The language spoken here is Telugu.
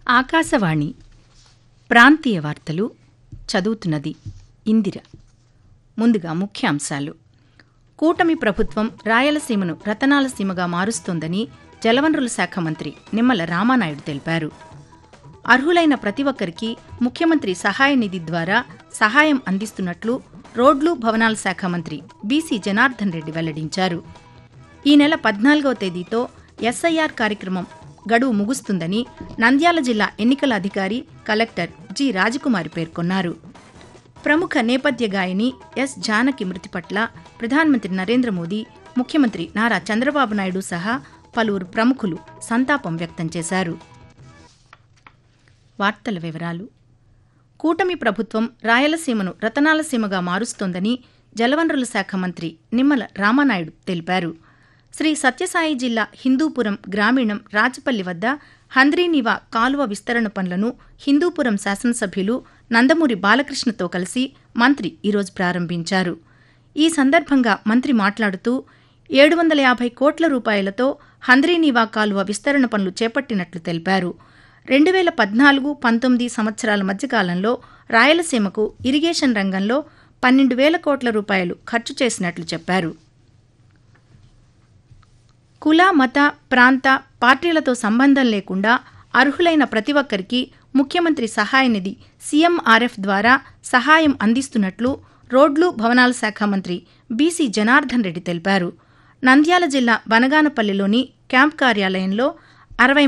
ఆకాశవాణి ప్రాంతీయ వార్తలు చదువుతున్నది ఇందిర ముందుగా ముఖ్యాంశాలు కూటమి ప్రభుత్వం రాయలసీమను రతనాల సీమగా మారుస్తోందని జలవనరుల శాఖ మంత్రి నిమ్మల రామానాయుడు తెలిపారు అర్హులైన ప్రతి ఒక్కరికి ముఖ్యమంత్రి సహాయ నిధి ద్వారా సహాయం అందిస్తున్నట్లు రోడ్లు భవనాల శాఖ మంత్రి బీసీ జనార్దన్ రెడ్డి వెల్లడించారు ఈ నెల పద్నాలుగవ తేదీతో ఎస్ఐఆర్ కార్యక్రమం గడువు ముగుస్తుందని నంద్యాల జిల్లా ఎన్నికల అధికారి కలెక్టర్ జి రాజకుమారి పేర్కొన్నారు ప్రముఖ నేపథ్య గాయని ఎస్ జానకి మృతి పట్ల ప్రధానమంత్రి నరేంద్ర మోదీ ముఖ్యమంత్రి నారా చంద్రబాబు నాయుడు సహా పలువురు ప్రముఖులు సంతాపం వ్యక్తం చేశారు వార్తల వివరాలు కూటమి ప్రభుత్వం రాయలసీమను రతనాల సీమగా మారుస్తోందని జలవనరుల శాఖ మంత్రి నిమ్మల రామానాయుడు తెలిపారు శ్రీ సత్యసాయి జిల్లా హిందూపురం గ్రామీణం రాజపల్లి వద్ద హంద్రీనివా కాలువ విస్తరణ పనులను హిందూపురం శాసనసభ్యులు నందమూరి బాలకృష్ణతో కలిసి మంత్రి ఈరోజు ప్రారంభించారు ఈ సందర్భంగా మంత్రి మాట్లాడుతూ ఏడు వందల యాభై కోట్ల రూపాయలతో హంద్రీనివా కాలువ విస్తరణ పనులు చేపట్టినట్లు తెలిపారు రెండు వేల పద్నాలుగు పంతొమ్మిది సంవత్సరాల మధ్యకాలంలో రాయలసీమకు ఇరిగేషన్ రంగంలో పన్నెండు వేల కోట్ల రూపాయలు ఖర్చు చేసినట్లు చెప్పారు కుల మత ప్రాంత పార్టీలతో సంబంధం లేకుండా అర్హులైన ప్రతి ఒక్కరికి ముఖ్యమంత్రి సహాయ నిధి సీఎంఆర్ఎఫ్ ద్వారా సహాయం అందిస్తున్నట్లు రోడ్లు భవనాల శాఖ మంత్రి బీసీ జనార్దన్ రెడ్డి తెలిపారు నంద్యాల జిల్లా బనగానపల్లిలోని క్యాంప్ కార్యాలయంలో అరవై